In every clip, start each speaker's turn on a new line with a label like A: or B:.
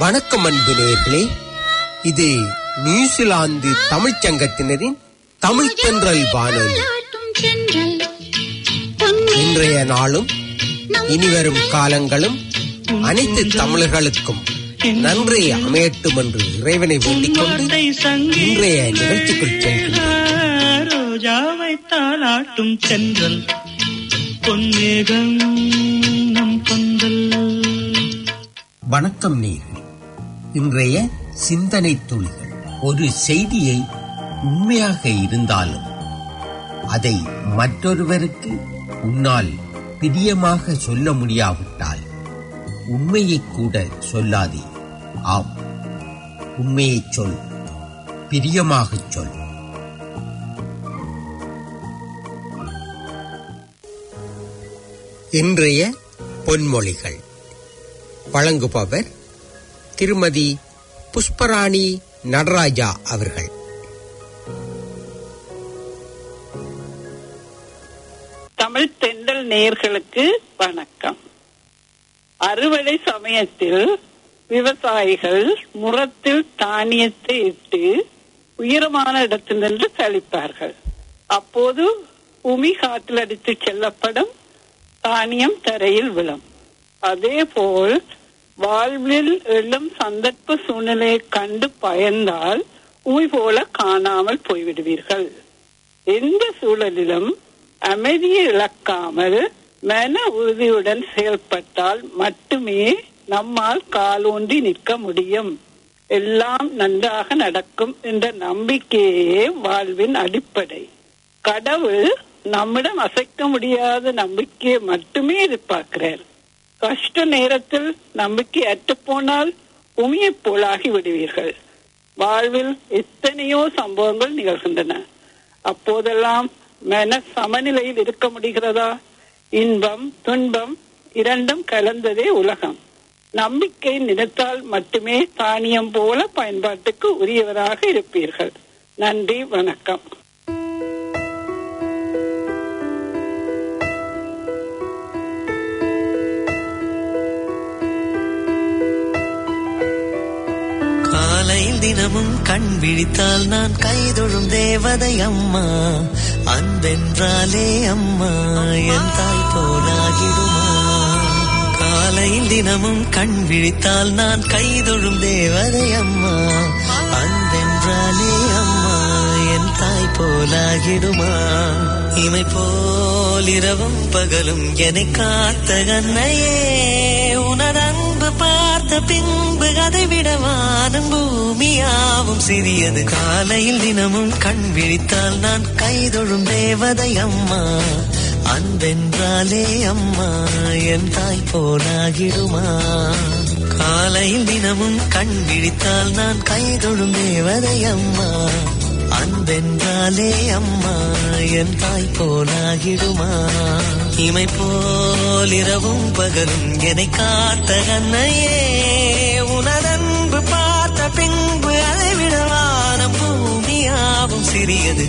A: வணக்கம் அன்பு நேயர்களே இது நியூசிலாந்து தமிழ்ச் சங்கத்தினரின் தமிழ் தென்றல் வானொலி இன்றைய நாளும் இனிவரும் காலங்களும் அனைத்து தமிழர்களுக்கும் நன்றி அமையட்டும் என்று இறைவனை வேண்டிக் கொண்டு இன்றைய நிகழ்ச்சிக்குள் செல்கின்றோம்
B: ரோஜாவை தாளாட்டும் சென்றல் பொன்னேகம் நம் கொந்தல்
A: வணக்கம் நேயர்களே இன்றைய சிந்தனை துளிகள் ஒரு செய்தியை உண்மையாக இருந்தாலும் அதை மற்றொருவருக்கு உன்னால் பிரியமாக சொல்ல முடியாவிட்டால் உண்மையை கூட சொல்லாதே ஆம் உண்மையைச் சொல் பிரியமாகச் சொல் இன்றைய பொன்மொழிகள் வழங்குபவர் திருமதி புஷ்பராணி நடராஜா அவர்கள்
C: தமிழ் தென்றல் நேயர்களுக்கு வணக்கம் அறுவடை சமயத்தில் விவசாயிகள் முரத்தில் தானியத்தை இட்டு உயரமான இடத்தில் நின்று கழிப்பார்கள் அப்போது உமி காற்றில் அடித்து செல்லப்படும் தானியம் தரையில் விழும் அதேபோல் வாழ்வில் எழும் சந்தர்ப்ப சூழ்நிலையை கண்டு பயந்தால் உமி போல காணாமல் போய்விடுவீர்கள் எந்த சூழலிலும் அமைதியை இழக்காமல் மன உறுதியுடன் செயல்பட்டால் மட்டுமே நம்மால் காலூன்றி நிற்க முடியும் எல்லாம் நன்றாக நடக்கும் என்ற நம்பிக்கையே வாழ்வின் அடிப்படை கடவுள் நம்மிடம் அசைக்க முடியாத நம்பிக்கையை மட்டுமே எதிர்பார்க்கிறார் கஷ்ட நேரத்தில் நம்பிக்கை அற்றுப்போனால் உமியைப் போலாகி விடுவீர்கள் வாழ்வில் எத்தனையோ சம்பவங்கள் நிகழ்கின்றன அப்போதெல்லாம் மன சமநிலையில் இருக்க முடிகிறதா இன்பம் துன்பம் இரண்டும் கலந்ததே உலகம் நம்பிக்கை நினைத்தால் மட்டுமே தானியம் போல பயன்பாட்டுக்கு உரியவராக இருப்பீர்கள் நன்றி வணக்கம்
B: காலையில் தினமும் கண் விழித்தால் நான் கைதொழும் தேவதை அம்மா அன்பென்றாலே அம்மா என் தாய் போலாகிடுமா காலையில் தினமும் கண் விழித்தால் நான் கைதொழும் தேவதை அம்மா அன்பென்றாலே அம்மா என் தாய் போலாகிடுமா இமை போல் இரவும் பகலும் என்னை காத்த கண்ணையே உனது அன்பு பார்த்த பின்பு அதை விட வானம் பூமியாவும் சிறியது காலையில் தினமும் கண் விழித்தால் நான் கைதொழும் தேவதை அம்மா அன்பென்றாலே அம்மா என் தாய் போலாகிடுமா காலையில் தினமும் கண் விழித்தால் நான் கைதொழும் தேவதை அம்மா அன்பென்றாலே அம்மா என் தாய் போலாகிடுமா இமை போல் இரவும் பகலும் என்னை காத்த கண்ணையே உனதன்பு பார்த்த பின்பு அதை விட வானம் பூமியாவும் சிறியது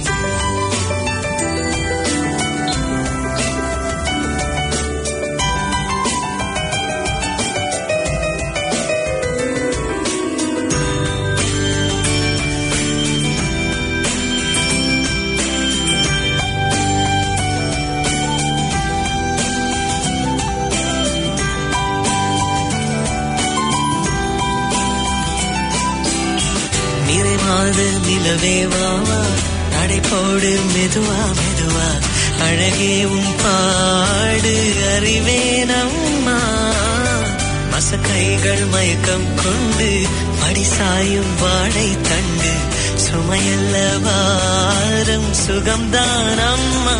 B: நிறைவாது நிலவே வாவா நடை போடு மெதுவா மெதுவா அழகே உன் பாடு அறிவேனம்மா மசக்கைகள் மயக்கம் கொண்டு படிசாயும் வாழை தண்டு சுமையல்ல வாரும் சுகம்தான் அம்மா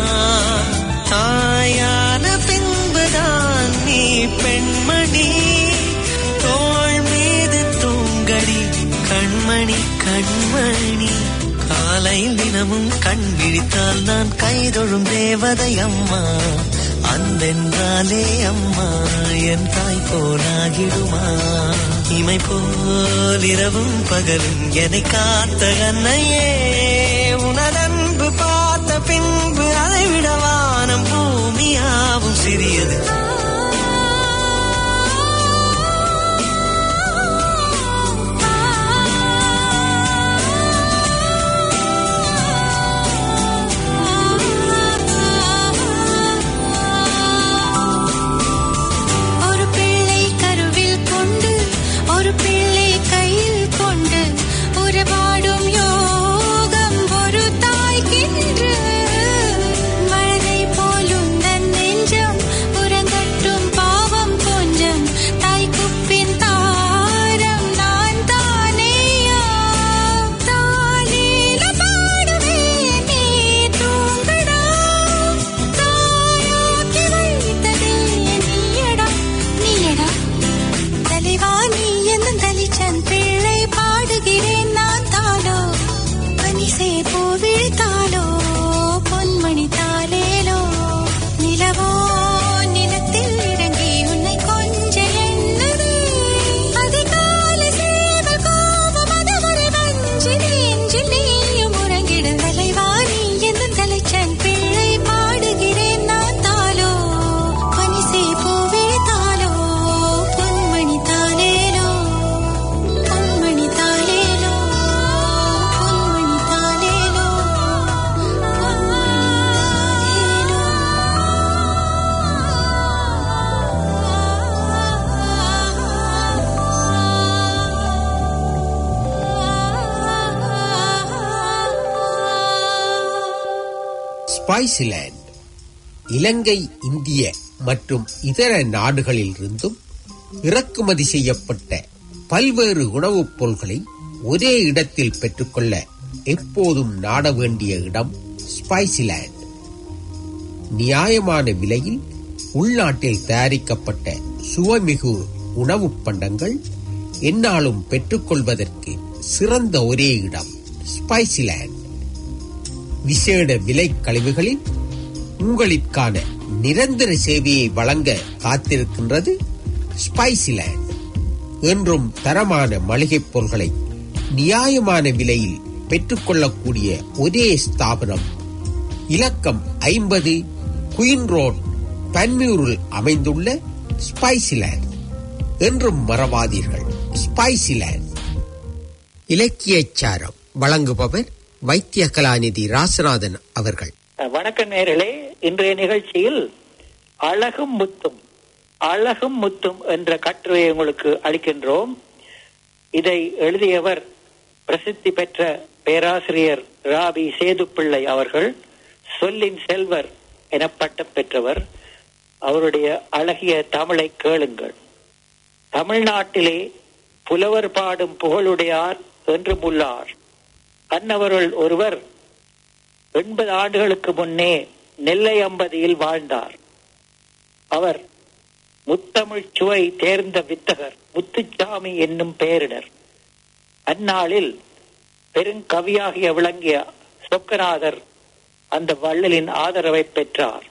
B: தாயான பின்புதான் நீ பெண்மணி தோள் மீது தூங்கடி கண்மணி கண்மணி காலையில் தினமும் கண் விழித்தால் நான் கைதொழும் தேவதை அம்மா அன்பென்றாலே அம்மா என் தாய் போலாகிடுமா இமை போல் இரவும் பகலும் என்னை காத்த கண்ணையே உனதன்பு பார்த்த பின்பு அதை விட வானம் பூமியாவும் சிறியது
A: ஸ்பைசிலேண்ட் இலங்கை இந்திய மற்றும் இதர நாடுகளிலிருந்தும் இறக்குமதி செய்யப்பட்ட பல்வேறு உணவுப் பொருள்களை ஒரே இடத்தில் பெற்றுக்கொள்ள எப்போதும் நாட வேண்டிய இடம் ஸ்பைசிலேண்ட் நியாயமான விலையில் உள்நாட்டில் தயாரிக்கப்பட்ட சுவைமிகு உணவுப் பண்டங்கள் என்னாலும் பெற்றுக்கொள்வதற்கு சிறந்த ஒரே இடம் ஸ்பைசிலேண்ட் விசேட விலை கழிவுகளில் உங்களுக்கான நிரந்தர சேவையை வழங்க காத்திருக்கின்றது ஸ்பைசிலேண்ட் என்றும் தரமான மளிகைப் பொருட்களை நியாயமான விலையில் பெற்றுக்கொள்ளக்கூடிய ஒரே ஸ்தாபனம் இலக்கம் ஐம்பது குயின் ரோட் பன்மியூரில் அமைந்துள்ள ஸ்பைசிலேண்ட் என்றும் மறவாதீர்கள் ஸ்பைசிலேண்ட் இலக்கியச் சாரம் வழங்குபவர் வைத்திய கலாநிதி ராசநாதன் அவர்கள்
D: வணக்கம் நேர்களே இன்றைய நிகழ்ச்சியில் அழகும் முத்தும் அழகும் முத்தும் என்ற கட்டுரையை உங்களுக்கு அளிக்கின்றோம் இதை எழுதியவர் பிரசித்தி பெற்ற பேராசிரியர் ராபி சேதுப்பிள்ளை அவர்கள் சொல்லின் செல்வர் என பட்டம் பெற்றவர் அவருடைய அழகிய தமிழை கேளுங்கள் தமிழ்நாட்டிலே புலவர் பாடும் புகழுடையார் என்றும் உள்ளார் அன்னவருள் ஒருவர் எண்பது ஆண்டுகளுக்கு முன்னே நெல்லை அம்பதியில் வாழ்ந்தார் அவர் முத்தமிழ் சுவை தேர்ந்த வித்தகர் முத்துச்சாமி என்னும் பெயரினர் அந்நாளில் பெருங்கவியாகிய விளங்கிய சொக்கநாதர் அந்த வள்ளலின் ஆதரவை பெற்றார்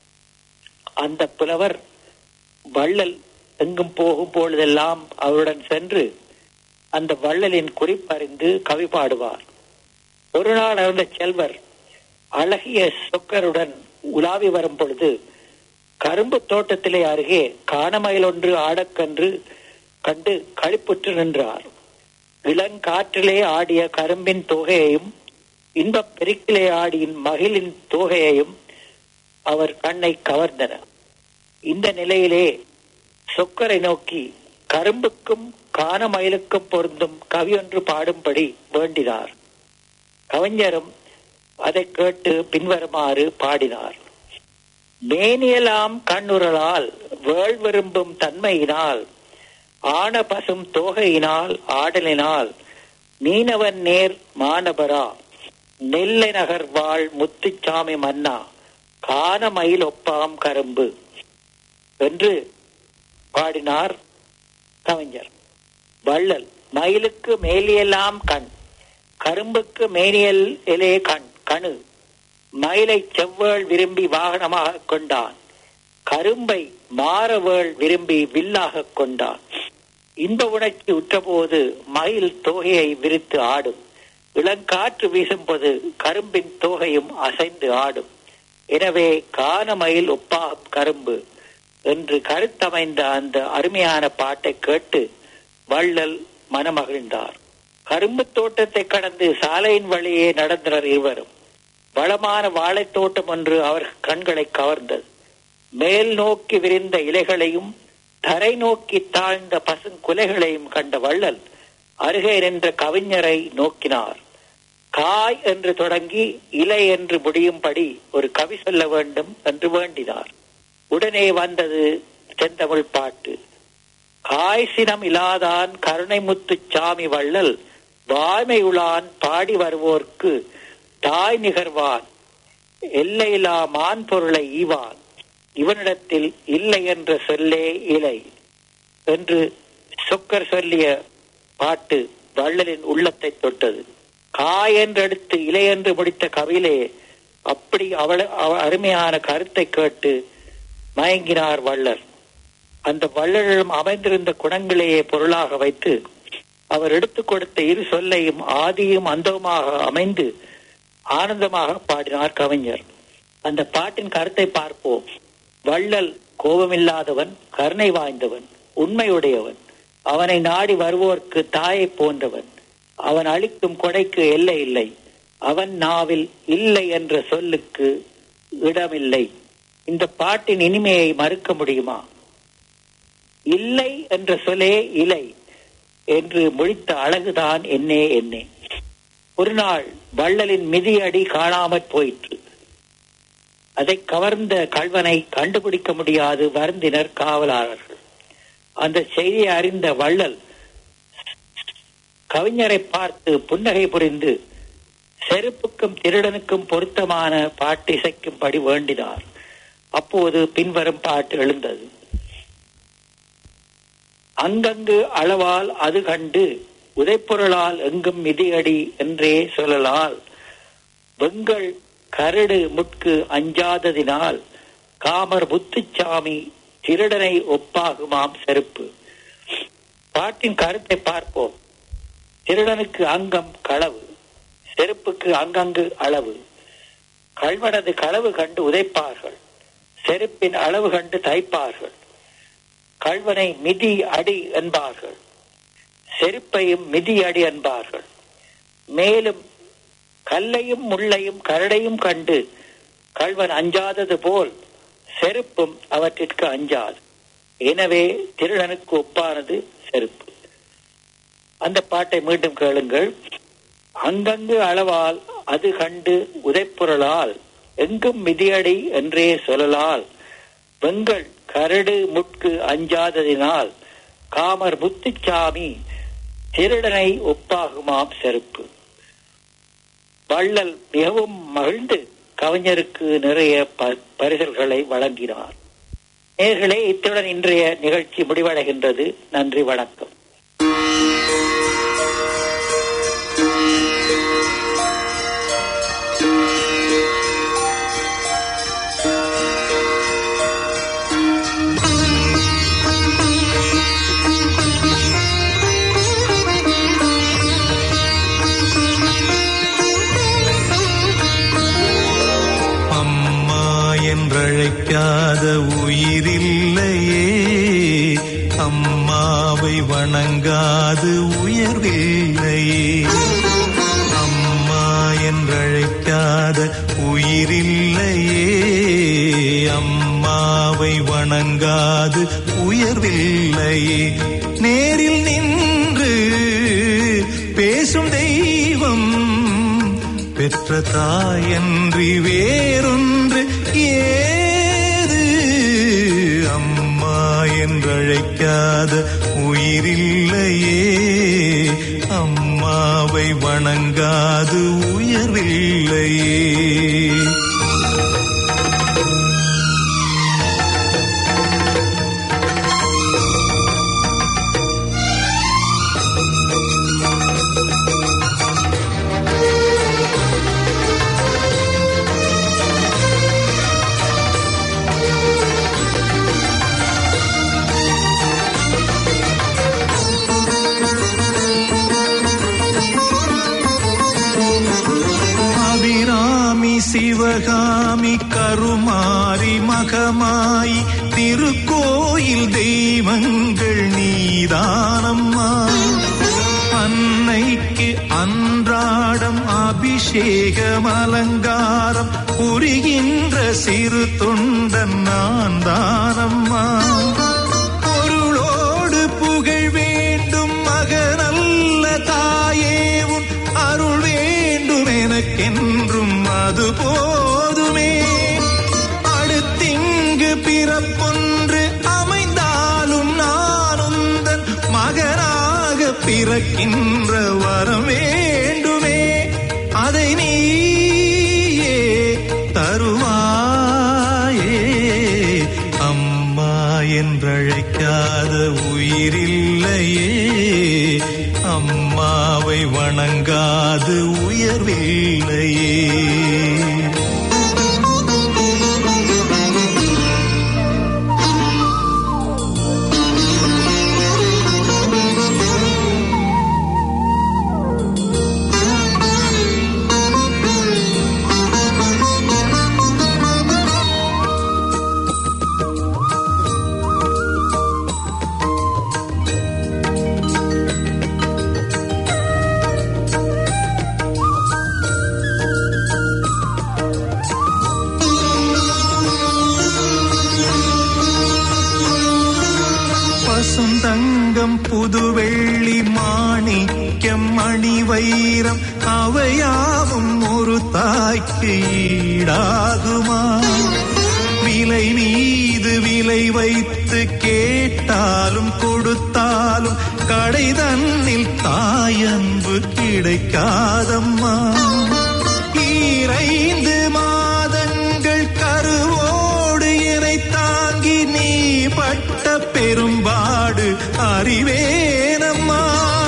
D: அந்த புலவர் வள்ளல் எங்கும் போகும் பொழுதெல்லாம் அவருடன் சென்று அந்த வள்ளலின் குறிப்பறிந்து கவி பாடுவார் ஒரு நாள் அந்த செல்வர் அழகிய சொக்கருடன் உலாவி வரும் பொழுது கரும்பு தோட்டத்திலே அருகே காணமயில் ஒன்று ஆடக்கன்று கண்டு களிப்புற்று நின்றார் இளங்காற்றிலே ஆடிய கரும்பின் தொகையையும் இன்பப் பெருக்கிலே ஆடியின் மகிழின் தொகையையும் அவர் கண்ணை கவர்ந்தன இந்த நிலையிலே சொக்கரை நோக்கி கரும்புக்கும் காணமயிலுக்கும் பொருந்தும் கவியொன்று பாடும்படி வேண்டினார் கவிஞரும் அதை கேட்டு பின்வருமாறு பாடினார் மேனியலாம் கண்ணுரலால் வேள் விரும்பும் தன்மையினால் ஆன பசும் தோகையினால் ஆடலினால் மீனவன் நேர் மாணபரா நெல்லை நகர் வாழ் முத்துச்சாமி மன்னா காணமயில் ஒப்பாம் கரும்பு என்று பாடினார் கவிஞர் வள்ளல் மயிலுக்கு மேலியெல்லாம் கண் கரும்புக்கு மேனியல் இலே கண் கணு மயிலை செவ்வேள் விரும்பி வாகனமாக கொண்டான் கரும்பை மாறவேள் விரும்பி வில்லாக கொண்டான் இன்ப உணர்ச்சி உற்றபோது மயில் தோகையை விரித்து ஆடும் இளங்காற்று வீசும்போது கரும்பின் தோகையும் அசைந்து ஆடும் எனவே காணமயில் ஒப்பாகும் கரும்பு என்று கருத்தமைந்த அந்த அருமையான பாட்டை கேட்டு வள்ளல் மனமகிழ்ந்தார் கரும்பு தோட்டத்தை கடந்து சாலையின் வழியே நடந்தனர் இருவரும் வளமான வாழைத் தோட்டம் ஒன்று அவர் கண்களை கவர்ந்தது மேல் நோக்கி விரிந்த இலைகளையும் தரை நோக்கி தாழ்ந்த பசுங்குலைகளையும் கண்ட வள்ளல் அருகே நின்ற கவிஞரை நோக்கினார் காய் என்று தொடங்கி இலை என்று முடியும்படி ஒரு கவி சொல்ல வேண்டும் என்று வேண்டினார் உடனே வந்தது செந்தமிழ் பாட்டு காய் சினம் இலாதான் கருணைமுத்து சாமி வள்ளல் வாய்மை உளான் பாடி வருவோர்க்கு தாய் நிகர்வான் எல்லையிலா மான் பொருளை ஈவான் இவனிடத்தில் இல்லை என்ற சொல்லே இலை என்று சொக்கர் சொல்லிய பாட்டு வள்ளலின் உள்ளத்தை தொட்டது காய் என்றெடுத்து இலை என்று முடித்த கவிலே அப்படி அவள அவ- அருமையான கருத்தை கேட்டு மயங்கினார் வள்ளல் அந்த வள்ளலிடம் அமைந்திருந்த குணங்களையே பொருளாக வைத்து அவர் எடுத்துக் கொடுத்த இரு சொல்லையும் ஆதியும் அந்தவுமாக அமைந்து ஆனந்தமாக பாடினார் கவிஞர் அந்த பாட்டின் கருத்தை பார்ப்போம் வள்ளல் கோபமில்லாதவன் கருணை வாய்ந்தவன் உண்மையுடையவன் அவனை நாடி வருவோர்க்கு தாயை போன்றவன் அவன் அளிக்கும் கொடைக்கு எல்லை இல்லை அவன் நாவில் இல்லை என்ற சொல்லுக்கு இடமில்லை இந்த பாட்டின் இனிமையை மறுக்க முடியுமா இல்லை என்ற சொல்லே இலை என்று முழித்த அழகுதான் என்னே என்னே ஒரு நாள் வள்ளலின் மிதியடி காணாமற் போயிற்று அதை கவர்ந்த கள்வனை கண்டுபிடிக்க முடியாது வருந்தினர் காவலாளர்கள் அந்த செய்தியை அறிந்த வள்ளல் கவிஞரை பார்த்து புன்னகை புரிந்து செருப்புக்கும் திருடனுக்கும் பொருத்தமான பாட்டு இசைக்கும்படி வேண்டினார் அப்போது பின்வரும் பாட்டு எழுந்தது அங்கங்கு அளவால் அது கண்டு உதைப்பொருளால் எங்கும் மிதியடி என்றே சொல்லலால் வெங்கள் கரடு முட்கு அஞ்சாததினால் காமர் புத்துச்சாமி திருடனை ஒப்பாகுமாம் செருப்பு பாட்டின் கருத்தை பார்ப்போம் திருடனுக்கு அங்கம் களவு செருப்புக்கு அங்கங்கு அளவு கல்வனது களவு கண்டு உதைப்பார்கள் செருப்பின் அளவு கண்டு தைப்பார்கள் கல்வனை மிதி அடி என்பார்கள் செருப்பையும் மிதி அடி என்பார்கள் மேலும் கல்லையும் முள்ளையும் கரடையும் கண்டு கல்வன் அஞ்சாதது போல் செருப்பும் அவற்றிற்கு அஞ்சாது எனவே திருடனுக்கு ஒப்பானது செருப்பு அந்த பாட்டை மீண்டும் கேளுங்கள் அங்கங்கு அளவால் அது கண்டு உதைப்புரளால் எங்கும் மிதியடி என்றே சொல்லலால் வெங்கள் கரடு முட்கு அஞ்சாததினால் காமர் முத்துச்சாமி திருடனை ஒப்பாகுமாம் செருப்பு வள்ளல் மிகவும் மகிழ்ந்து கவிஞருக்கு நிறைய ப- பரிசல்களை வழங்கினார் நேர்களே இத்துடன் இன்றைய நிகழ்ச்சி முடிவடைகின்றது நன்றி வணக்கம்
E: அம்மா என்றழைக்காத உயிரில்லையே அம்மாவை வணங்காது உயர்வில்லையே அம்மா என்றழைக்காத உயிரில்லையே அம்மாவை வணங்காது உயர்வில்லையே நேரில் நின்று பேசும் தெய்வம் பெற்ற தாயன்றி வேறொன்று ஏது அம்மா என்றழைக்காத உயிரில்லையே அம்மாவை வணங்காது உயர்வில்லையே அபிராமி சிவகாமி கருமாரி மகமாயி திருக்கோயில் தெய்வங்கள் நீதானம்மா அன்னைக்கு அன்றாடம் அபிஷேகம் அலங்காரம் புரிகின்ற சிறு தொண்டன் நான் தானம்மா பொருளோடு புகழ் வேண்டும் மகனல்ல தாயே உன் அருள் வேண்டும் எனக்கென்றும் அது போதுமே அடுத்திங்கு பிறப்பொன்று அமைந்தாலும் நான் உந்தன் மகனாக பிறக்கின்ற வரம் வேண்டுமே அதை நீயே தருவாயே அம்மா என்றழைக்காத உயிரில்லையே அம்மாவை வணங்காது உயர்வில்லையே வெள்ளி மாணிக்கம் மணி வைரம் அவையாவும் ஒரு தாய்க்கு ஈடாகுமா விலை மீது விலை வைத்து கேட்டாலும் கொடுத்தாலும் கடை தன்னில் தாயன்பு கிடைக்காதம்மா ஈரைந்து மாதங்கள் கருவோடு என்னை தாங்கி நீ பட்ட பெரும்பாடு அறிவேனம்மா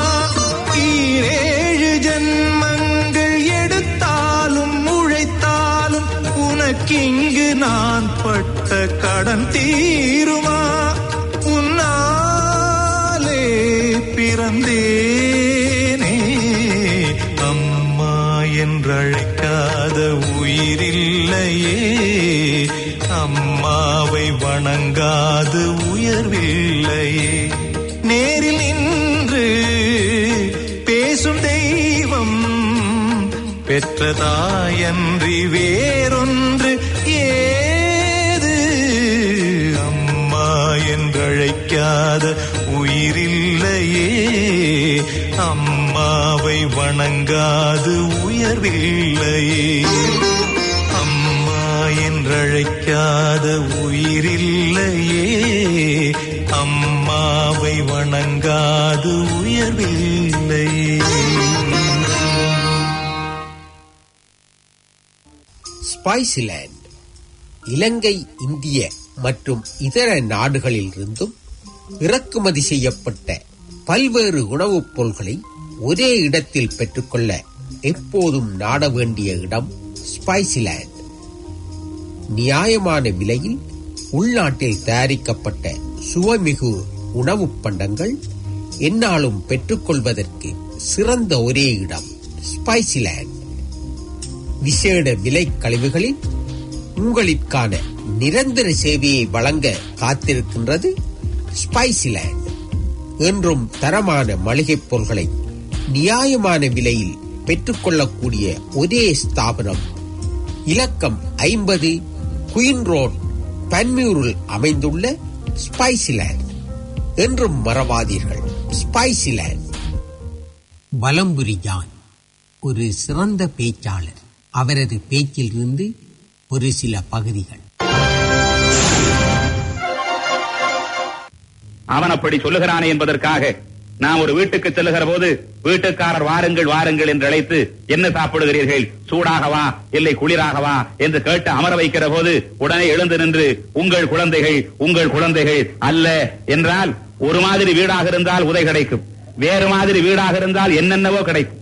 E: ஈரேழு ஜன்மங்கள் எடுத்தாலும் உழைத்தாலும் உனக்கிங்கு நான் பட்ட கடன் தீருமா உன்னாலே பிறந்தேனே அம்மா என்றழைக்காத உயிரில்லையே அம்மாவை வணங்காது உயர்வில்லையே நேரில் நின்று பேசும் தெய்வம் பெற்றதாயன்றி வேறொன்று ஏது அம்மா என்றழைக்காத உயிரில்லையே அம்மாவை வணங்காது உயர்வில்லையே அம்மா என்றழைக்காத உயிரில்லையே அம்மாவை வணங்காது உயர்வில்லையே
A: ஸ்பைசிலேண்ட் இலங்கை இந்திய மற்றும் இதர நாடுகளிலிருந்தும் இறக்குமதி செய்யப்பட்ட பல்வேறு உணவுப் பொருள்களை ஒரே இடத்தில் பெற்றுக்கொள்ள எப்போதும் நாட வேண்டிய இடம் ஸ்பைசிலேண்ட் நியாயமான விலையில் உள்நாட்டில் தயாரிக்கப்பட்ட சுவைமிகு உணவுப் பண்டங்கள் எந்நாளும் பெற்றுக்கொள்வதற்கு சிறந்த ஒரே இடம் ஸ்பைசிலேண்ட் விசேட விலை கழிவுகளில் உங்களிற்கான நிரந்தர சேவையை வழங்க காத்திருக்கின்றது ஸ்பைசிலேண்ட் என்றும் தரமான மளிகைப் பொருட்களை நியாயமான விலையில் பெற்றுக்கொள்ளக்கூடிய ஒரே ஸ்தாபனம் இலக்கம் ஐம்பது குயின் ரோட் பன்மியூரில் அமைந்துள்ள ஸ்பைசிலேண்ட் என்றும் மறவாதீர்கள் ஸ்பைசிலேண்ட் வலம்புரி ஜான் ஒரு சிறந்த பேச்சாளர் அவரது பேச்சிலிருந்து ஒரு சில பகுதிகள்
F: அவன் அப்படி சொல்லுகிறானே என்பதற்காக நாம் ஒரு வீட்டுக்கு செல்லுகிற போது வீட்டுக்காரர் வாருங்கள் வாருங்கள் என்று அழைத்து என்ன சாப்பிடுகிறீர்கள் சூடாகவா இல்லை குளிராகவா என்று கேட்டு அமர வைக்கிற போது உடனே எழுந்து நின்று உங்கள் குழந்தைகள் உங்கள் குழந்தைகள் அல்ல என்றால் ஒரு மாதிரி வீடாக இருந்தால் உதை கிடைக்கும் வேறு மாதிரி வீடாக இருந்தால் என்னென்னவோ கிடைக்கும்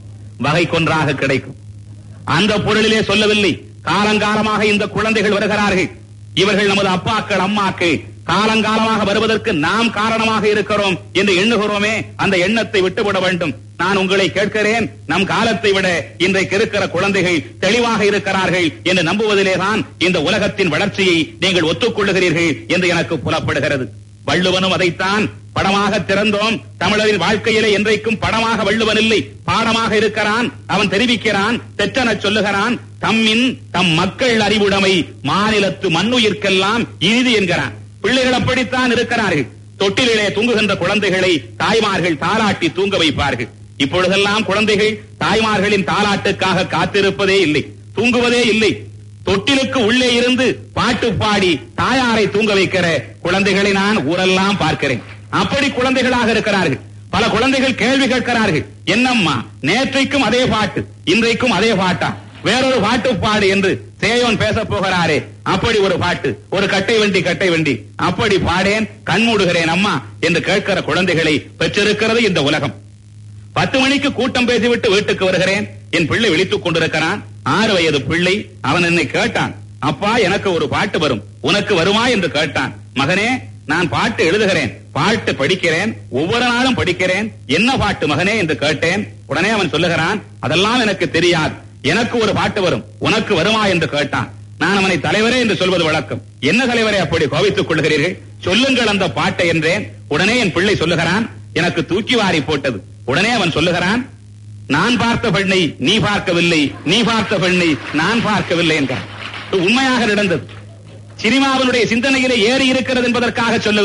F: வகை கொன்றாக கிடைக்கும் அந்த பொருளிலே சொல்லவில்லை காலங்காலமாக இந்த குழந்தைகள் வருகிறார்கள் இவர்கள் நமது அப்பாக்கள் அம்மாக்கள் காலங்காலமாக வருவதற்கு நாம் காரணமாக இருக்கிறோம் என்று எண்ணுகிறோமே அந்த எண்ணத்தை விட்டுவிட வேண்டும் நான் உங்களை கேட்கிறேன் நம் காலத்தை விட இன்றைக்கு இருக்கிற குழந்தைகள் தெளிவாக இருக்கிறார்கள் என்று நம்புவதிலேதான் இந்த உலகத்தின் வளர்ச்சியை நீங்கள் ஒத்துக்கொள்ளுகிறீர்கள் என்று எனக்கு புலப்படுகிறது வள்ளுவனும் அதைத்தான் படமாக திறந்தோம் தமிழரின் வாழ்க்கையிலே என்றைக்கும் படமாக வள்ளுவன் இல்லை பாடமாக இருக்கிறான் அவன் தெரிவிக்கிறான் தெற்றன சொல்லுகிறான் தம்மின் தம் மக்கள் அறிவுடைமை மாநிலத்து மண்ணுயிர்க்கெல்லாம் இனிது என்கிறான் பிள்ளைகள் அப்படித்தான் இருக்கிறார்கள் தொட்டிலே தூங்குகின்ற குழந்தைகளை தாய்மார்கள் தாலாட்டி தூங்க வைப்பார்கள் இப்பொழுதெல்லாம் குழந்தைகள் தாய்மார்களின் தாலாட்டுக்காக காத்திருப்பதே இல்லை தூங்குவதே இல்லை தொட்டிலுக்கு உள்ளே இருந்து பாட்டு பாடி தாயாரை தூங்க வைக்கிற குழந்தைகளை நான் ஊரெல்லாம் பார்க்கிறேன் அப்படி குழந்தைகளாக இருக்கிறார்கள் பல குழந்தைகள் கேள்வி கேட்கிறார்கள் என்னம்மா நேற்றைக்கும் அதே பாட்டு இன்றைக்கும் அதே பாட்டா வேறொரு பாட்டு பாடு என்று சேயோன் பேச போகிறாரே அப்படி ஒரு பாட்டு ஒரு கட்டை வண்டி கட்டை வண்டி அப்படி பாடேன் கண்மூடுகிறேன் அம்மா என்று கேட்கிற குழந்தைகளை பெற்றிருக்கிறது இந்த உலகம் பத்து மணிக்கு கூட்டம் பேசிவிட்டு வீட்டுக்கு வருகிறேன் என் பிள்ளை விழித்துக் கொண்டிருக்கிறான் ஆறு வயது பிள்ளை அவன் என்னை கேட்டான் அப்பா எனக்கு ஒரு பாட்டு வரும் உனக்கு வருமா என்று கேட்டான் மகனே நான் பாட்டு எழுதுகிறேன் பாட்டு படிக்கிறேன் ஒவ்வொரு நாளும் படிக்கிறேன் என்ன பாட்டு மகனே என்று கேட்டேன் உடனே அவன் சொல்லுகிறான் அதெல்லாம் எனக்கு தெரியாது எனக்கு ஒரு பாட்டு வரும் உனக்கு வருமா என்று கேட்டான் நான் அவனை தலைவரே என்று சொல்வது வழக்கம் என்ன தலைவரே அப்படி கோபித்துக் கொள்கிறீர்கள் சொல்லுங்கள் அந்த பாட்டை என்றேன் உடனே என் பிள்ளை சொல்லுகிறான் எனக்கு தூக்கி வாரி போட்டது உடனே அவன் சொல்லுகிறான் நான் பார்த்த பெண்ணை நீ பார்க்கவில்லை நீ பார்த்த பெண்ணை நான் பார்க்கவில்லை என்றான் இது உண்மையாக நடந்தது சினிமாவினுடைய சிந்தனையிலே ஏறி இருக்கிறது என்பதற்காக சொல்லவில்லை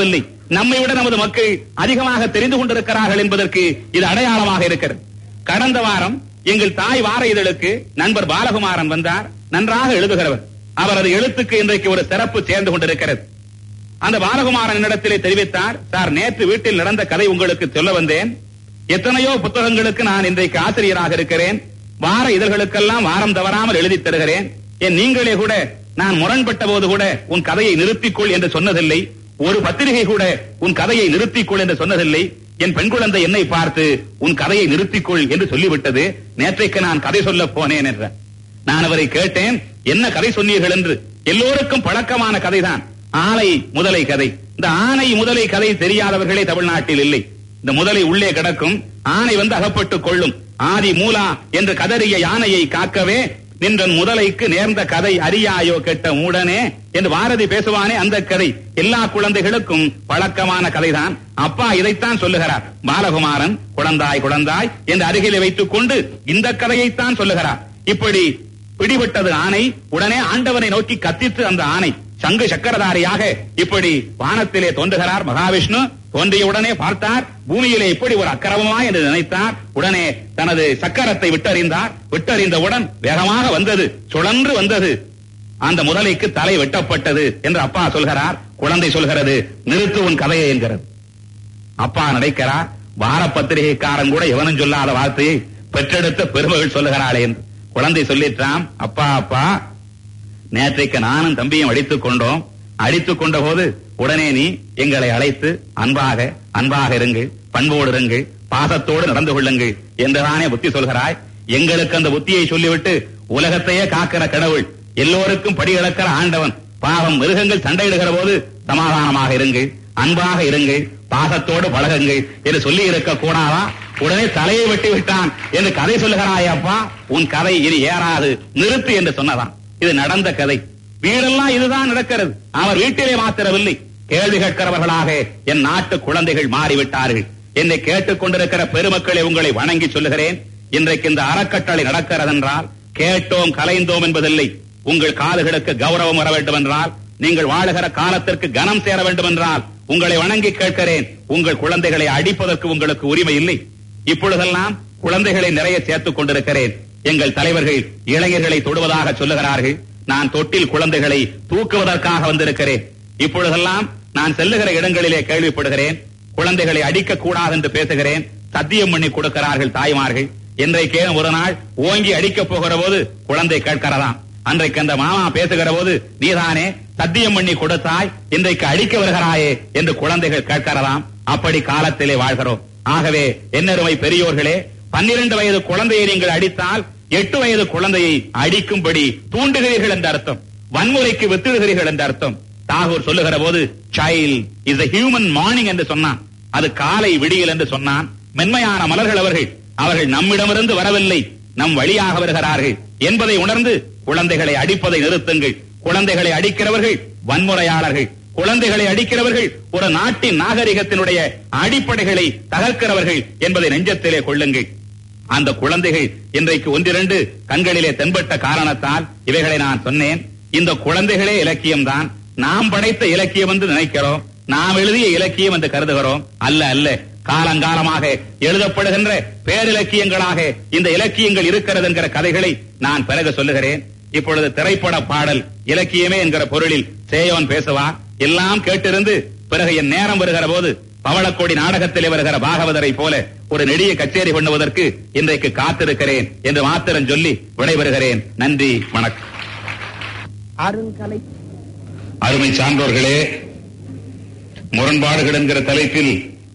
F: நம்மை விட நமது மக்கள் அதிகமாக தெரிந்து கொண்டிருக்கிறார்கள் என்பதற்கு இது அடையாளமாக இருக்கிறது கடந்த வாரம் எங்கள் தாய் வார இதழுக்கு நண்பர் பாலகுமாரன் வந்தார் நன்றாக எழுதுகிறவர் அவரது எழுத்துக்கு இன்றைக்கு ஒரு சிறப்பு சேர்ந்து கொண்டிருக்கிறது அந்த பாலகுமாரன் என்னிடத்திலே தெரிவித்தார் சார் நேற்று வீட்டில் நடந்த கதை உங்களுக்கு சொல்ல வந்தேன் எத்தனையோ புத்தகங்களுக்கு நான் இன்றைக்கு ஆசிரியராக இருக்கிறேன் வார இதழ்களுக்கெல்லாம் வாரம் தவறாமல் எழுதி தருகிறேன் என் நீங்களே கூட நான் முரண்பட்ட போது கூட உன் கதையை நிறுத்திக்கொள் என்று சொன்னதில்லை ஒரு பத்திரிகை கூட உன் கதையை நிறுத்திக்கொள் என்று சொன்னதில்லை என் பெண் குழந்தை என்னை பார்த்து உன் கதையை நிறுத்திக்கொள் என்று சொல்லிவிட்டது நேற்றைக்கு நான் கதை சொல்ல போனேன் என்றார் நான் அவரை கேட்டேன் என்ன கதை சொன்னீர்கள் என்று எல்லோருக்கும் பழக்கமான கதைதான் ஆலை முதலை கதை இந்த ஆனை முதலை கதை தெரியாதவர்களே தமிழ்நாட்டில் இல்லை இந்த முதலை உள்ளே கிடக்கும் ஆனை வந்து அகப்பட்டுக் கொள்ளும் ஆதி மூலா என்று கதறிய யானையை காக்கவே நின்றன் முதலைக்கு நேர்ந்த கதை அறியாயோ கெட்ட மூடனே என்று பாரதி பேசுவானே அந்த கதை எல்லா குழந்தைகளுக்கும் பழக்கமான கதைதான் அப்பா இதைத்தான் சொல்லுகிறார் பாலகுமாரன் குழந்தாய் குழந்தாய் என்று அருகிலே வைத்துக் கொண்டு இந்த கதையைத்தான் சொல்லுகிறார் இப்படி பிடிபட்டது ஆணை உடனே ஆண்டவனை நோக்கி கத்தித்து அந்த ஆணை சங்கு சக்கரதாரியாக இப்படி வானத்திலே தோன்றுகிறார் மகாவிஷ்ணு தோன்றிய உடனே பார்த்தார் பூமியிலே இப்படி ஒரு அக்கிரமமா என்று நினைத்தார் உடனே தனது சக்கரத்தை விட்டறிந்தார் விட்டறிந்தவுடன் வேகமாக வந்தது சுழன்று வந்தது அந்த முதலைக்கு தலை வெட்டப்பட்டது என்று அப்பா சொல்கிறார் குழந்தை சொல்கிறது நிறுத்து உன் கதையை என்கிறது அப்பா நினைக்கிறார் வார பத்திரிகைக்காரன் கூட எவனும் சொல்லாத வார்த்தையை பெற்றெடுத்த பெருமகள் சொல்லுகிறாளே என்று குழந்தை சொல்லிட்டான் அப்பா அப்பா நேற்றைக்கு நானும் தம்பியும் அடித்துக் கொண்டோம் அடித்துக் கொண்ட போது உடனே நீ எங்களை அழைத்து அன்பாக அன்பாக இருங்கள் பண்போடு இருங்கள் பாசத்தோடு நடந்து கொள்ளுங்கள் என்றுதானே புத்தி சொல்கிறாய் எங்களுக்கு அந்த புத்தியை சொல்லிவிட்டு உலகத்தையே காக்கிற கடவுள் எல்லோருக்கும் படி இழக்கிற ஆண்டவன் பாவம் மிருகங்கள் சண்டையிடுகிற போது சமாதானமாக இருங்கள் அன்பாக இருங்கள் பாசத்தோடு பழகுங்கள் என்று சொல்லி இருக்க கூடாதா உடனே தலையை வெட்டி விட்டான் என்று கதை சொல்லுகிறாய் அப்பா உன் கதை இனி ஏறாது நிறுத்து என்று சொன்னதான் இது நடந்த கதை வீடெல்லாம் இதுதான் நடக்கிறது அவர் வீட்டிலே மாத்திரவில்லை கேள்வி கேட்கிறவர்களாக என் நாட்டு குழந்தைகள் மாறிவிட்டார்கள் என்னை கேட்டுக் கொண்டிருக்கிற பெருமக்களை உங்களை வணங்கி சொல்லுகிறேன் இன்றைக்கு இந்த அறக்கட்டளை நடக்கிறதென்றால் கேட்டோம் கலைந்தோம் என்பதில்லை உங்கள் காதுகளுக்கு கௌரவம் வர வேண்டும் என்றால் நீங்கள் வாழுகிற காலத்திற்கு கனம் சேர வேண்டும் என்றால் உங்களை வணங்கி கேட்கிறேன் உங்கள் குழந்தைகளை அடிப்பதற்கு உங்களுக்கு உரிமை இல்லை இப்பொழுதெல்லாம் குழந்தைகளை நிறைய சேர்த்துக் கொண்டிருக்கிறேன் எங்கள் தலைவர்கள் இளைஞர்களை தொடுவதாக சொல்லுகிறார்கள் நான் தொட்டில் குழந்தைகளை தூக்குவதற்காக வந்திருக்கிறேன் இப்பொழுதெல்லாம் நான் செல்லுகிற இடங்களிலே கேள்விப்படுகிறேன் குழந்தைகளை அடிக்க கூடாது என்று பேசுகிறேன் சத்தியம் பண்ணி கொடுக்கிறார்கள் தாய்மார்கள் இன்றைக்கே ஒரு நாள் ஓங்கி அடிக்கப் போகிற போது குழந்தை கேட்கிறதாம் அன்றைக்கு அந்த மாமா பேசுகிற போது நீதானே சத்தியம் பண்ணி கொடுத்தாய் இன்றைக்கு அடிக்க வருகிறாயே என்று குழந்தைகள் கேட்கிறதாம் அப்படி காலத்திலே வாழ்கிறோம் ஆகவே என்னருமை பெரியோர்களே பன்னிரண்டு வயது குழந்தையை நீங்கள் அடித்தால் எட்டு வயது குழந்தையை அடிக்கும்படி தூண்டுகிறீர்கள் என்ற அர்த்தம் வன்முறைக்கு வித்திடுகிறீர்கள் என்ற அர்த்தம் தாகூர் சொல்லுகிற போது child is a human morning என்று சொன்னான் அது காலை விடியல் என்று சொன்னான் மென்மையான மலர்கள் அவர்கள் அவர்கள் நம்மிடமிருந்து வரவில்லை நம் வழியாக வருகிறார்கள் என்பதை உணர்ந்து குழந்தைகளை அடிப்பதை நிறுத்துங்கள் குழந்தைகளை அடிக்கிறவர்கள் வன்முறையாளர்கள் குழந்தைகளை அடிக்கிறவர்கள் ஒரு நாட்டின் நாகரிகத்தினுடைய அடிப்படைகளை தகர்க்கிறவர்கள் என்பதை நெஞ்சத்திலே கொள்ளுங்கள் அந்த குழந்தைகள் இன்றைக்கு ஒன்றிரண்டு கண்களிலே தென்பட்ட காரணத்தால் இவைகளை நான் சொன்னேன் இந்த குழந்தைகளே இலக்கியம்தான் நாம் படைத்த இலக்கியம் என்று நினைக்கிறோம் நாம் எழுதிய இலக்கியம் என்று கருதுகிறோம் அல்ல அல்ல காலங்காலமாக எழுதப்படுகின்ற பேரிலக்கியங்களாக இந்த இலக்கியங்கள் இருக்கிறது என்கிற கதைகளை நான் பிறகு சொல்லுகிறேன் இப்பொழுது திரைப்பட பாடல் இலக்கியமே என்கிற பொருளில் சேயோன் பேசுவார் எல்லாம் கேட்டிருந்து பிறகு என் நேரம் வருகிற போது பவளக்கோடி நாடகத்திலே வருகிற பாகவதரை போல ஒரு நெடிய கச்சேரி பண்ணுவதற்கு இன்றைக்கு காத்திருக்கிறேன் என்று மாத்திரம் சொல்லி விடைபெறுகிறேன் நன்றி வணக்கம்
A: அருங்கலை
F: அருமை சான்றோர்களே முரண்பாடுகள் என்கிற தலைப்பில்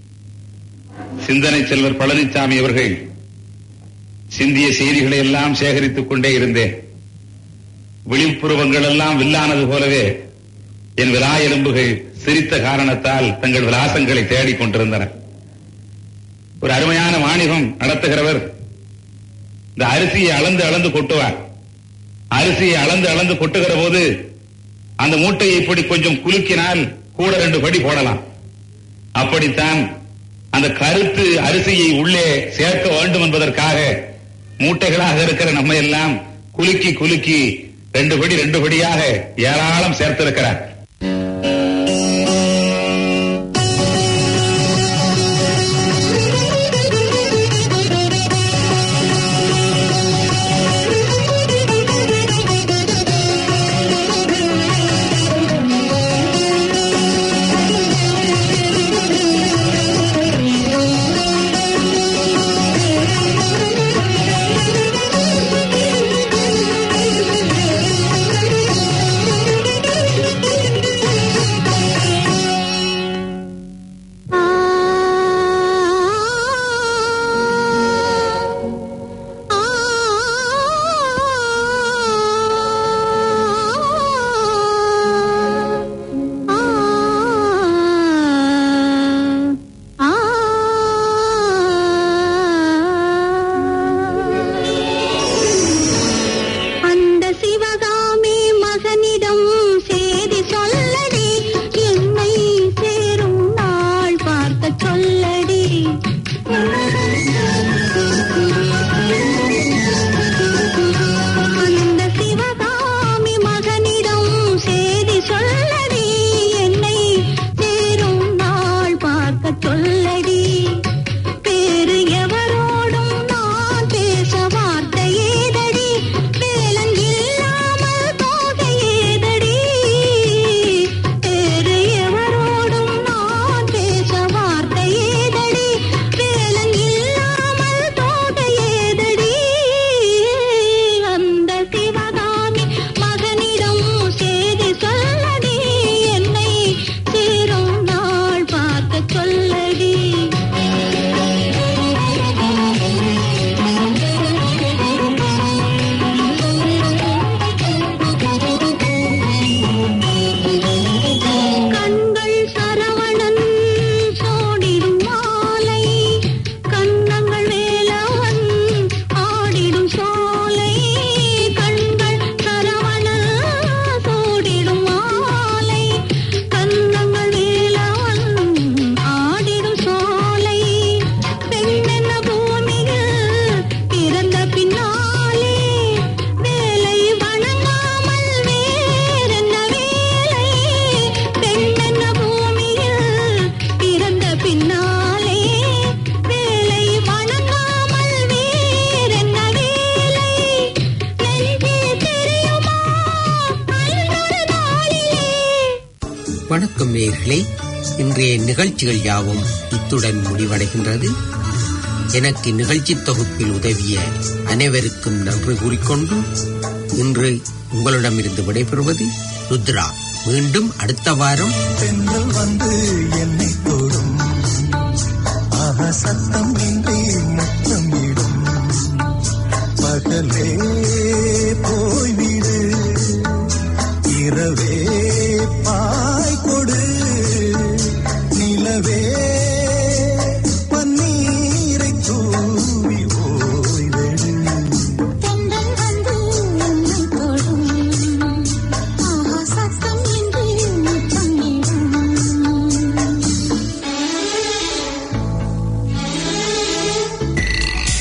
F: சிந்தனை செல்வர் பழனிசாமி அவர்கள் சிந்திய செய்திகளை எல்லாம் சேகரித்துக் கொண்டே இருந்தேன் விழிப்புருவங்கள் எல்லாம் வில்லானது போலவே என் விலா எலும்புகள் சிரித்த காரணத்தால் தங்கள் விலாசங்களை தேடிக் கொண்டிருந்தன ஒரு அருமையான வாணிகம் நடத்துகிறவர் இந்த அரிசியை அளந்து அளந்து கொட்டுவார் அரிசியை அளந்து அளந்து கொட்டுகிற போது அந்த மூட்டையை இப்படி கொஞ்சம் குலுக்கினால் கூட ரெண்டு படி போடலாம் அப்படித்தான் அந்த கருத்து அரிசியை உள்ளே சேர்க்க வேண்டும் என்பதற்காக மூட்டைகளாக இருக்கிற நம்ம எல்லாம் குலுக்கி குலுக்கி ரெண்டு படி ரெண்டு படியாக ஏராளம் சேர்த்திருக்கிறார்
G: வணக்கம் நேயர்களே இன்றைய நிகழ்ச்சிகள் யாவும் இத்துடன் முடிவடைகின்றது எனக்கு நிகழ்ச்சி தொகுப்பில் உதவிய அனைவருக்கும் நன்றி கூறிக்கொண்டு இன்று உங்களிடமிருந்து விடைபெறுவது ருத்ரா மீண்டும் அடுத்த வாரம்
E: பெண்கள் வந்து என்னை தொடும் ஆஹா சத்தம் இன்றி முத்தம் இடும் பகலே போய்விடு இரவே